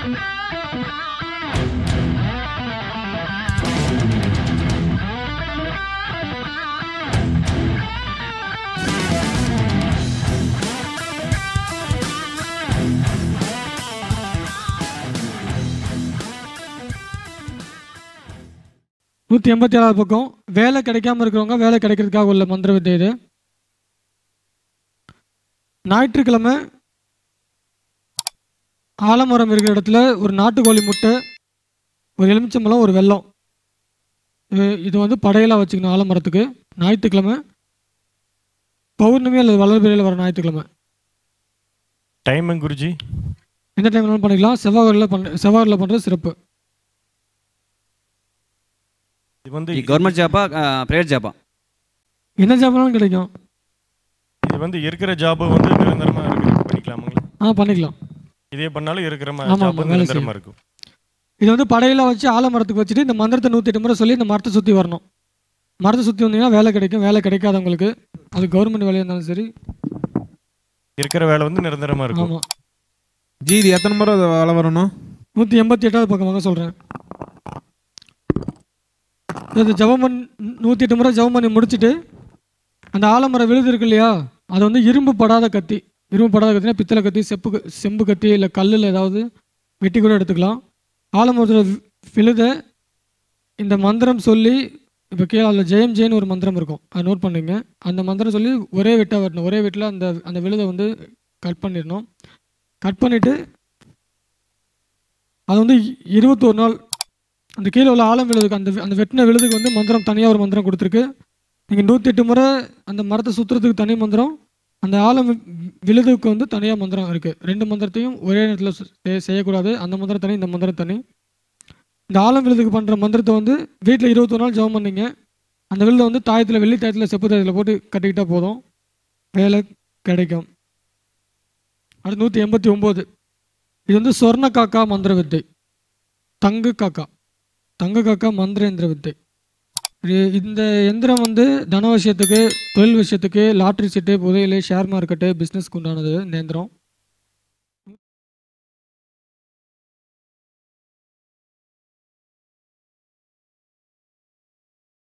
நூற்றி எண்பத்தி ஏழாவது பக்கம் வேலை கிடைக்காம இருக்கிறவங்க வேலை கிடைக்கிறதுக்காக உள்ள மந்திர வித்தை இது ஞாயிற்றுக்கிழமை ஆலமரம் இருக்கிற இடத்துல ஒரு நாட்டுக்கோழி முட்டை ஒரு எலுமிச்சம்பழம் ஒரு வெல்லம் இது இது வந்து படையலாக வச்சுக்கணும் ஆலமரத்துக்கு ஞாயிற்றுக்கிழமை பௌர்ணமி அல்லது வளர்பிறையில் வர ஞாயிற்றுக்கிழமை டைமிங் குருஜி எந்த டைம் வேணாலும் பண்ணிக்கலாம் செவ்வாயில் பண்ண செவ்வாயில் பண்ணுறது சிறப்பு இது வந்து கவர்மெண்ட் ஜாப்பா ப்ரைவேட் ஜாப்பா என்ன ஜாபனாலும் கிடைக்கும் இது வந்து இருக்கிற ஜாப் வந்து நிரந்தரமா இருக்கு பண்ணிக்கலாமுங்களா ஆ பண்ணிக்கலாம் இதே பண்ணாலும் இருக்கிற ஆமா, ஜாப் ஆமா, வந்து வேலை நிரந்தரமா செய்யும். இருக்கும் இது வந்து படையில வச்சு ஆலமரத்துக்கு வச்சுட்டு இந்த மந்திரத்தை நூற்றி எட்டு முறை சொல்லி இந்த மரத்தை சுற்றி வரணும் மரத்தை சுற்றி வந்தீங்கன்னா வேலை கிடைக்கும் வேலை கிடைக்காதவங்களுக்கு அது கவர்மெண்ட் வேலையாக இருந்தாலும் சரி இருக்கிற வேலை வந்து நிரந்தரமா இருக்கும் ஆமாம் ஜி இது எத்தனை முறை அது வேலை வரணும் நூற்றி எண்பத்தி எட்டாவது பக்கமாக சொல்கிறேன் இது ஜபம் பண்ணி நூற்றி எட்டு முறை ஜபம் பண்ணி முடிச்சுட்டு அந்த ஆலமரம் விழுது இருக்கு இல்லையா அது வந்து இரும்பு படாத கத்தி இரும்பு படாத கத்தினா பித்தளை கத்தி செப்பு க- செம்பு கத்தி இல்லை கல்லில் ஏதாவது வெட்டி கூட எடுத்துக்கலாம் ஆலமரத்தில் வி- விழுத இந்த மந்திரம் சொல்லி இப்போ கீழே அதில் ஜெயம் ஜெயன்னு ஒரு மந்திரம் இருக்கும் அதை நோட் பண்ணுங்க அந்த மந்திரம் சொல்லி ஒரே வெட்டாக வரணும் ஒரே வெட்டில் அந்த அந்த விழுதை வந்து கட் பண்ணிடணும் கட் பண்ணிவிட்டு அது வந்து இ- இருபத்தோரு நாள் அந்த கீழே உள்ள ஆழம் விழுதுக்கு அந்த அந்த வெட்டின விழுதுக்கு வந்து மந்திரம் தனியாக ஒரு மந்திரம் கொடுத்துருக்கு நீங்கள் நூற்றி எட்டு முறை அந்த மரத்தை சுற்றுறதுக்கு தனி மந்திரம் அந்த ஆழம் வி- விழுதுக்கு வந்து தனியாக மந்திரம் இருக்குது ரெண்டு மந்திரத்தையும் ஒரே நேரத்தில் சு- செய்- செய்யக்கூடாது அந்த மந்திரம் தனி இந்த மந்திரம் தனி இந்த ஆழம் விழுதுக்கு பண்ணுற மந்திரத்தை வந்து வீட்டில் இருபத்தொரு நாள் ஜெபம் பண்ணீங்க அந்த விழுதை வந்து தாயத்தில் வெள்ளி தாயத்தில் செப்பு தாயத்தில் போட்டு கட்டிக்கிட்டா போதும் வேலை கிடைக்கும் அடுத்து நூற்றி எண்பத்தி ஒம்பது இது வந்து சொர்ண காக்கா மந்திர வித்தை தங்கு காக்கா தங்க காக்கா மந்திர எந்திர வித்தை இது இந்த எந்திரம் வந்து தன விஷயத்துக்கு தொழில் விஷயத்துக்கு லாட்ரி சீட்டு புதையல் ஷேர் மார்க்கெட்டு பிஸ்னஸ்க்கு உண்டானது இந்த எந்திரம்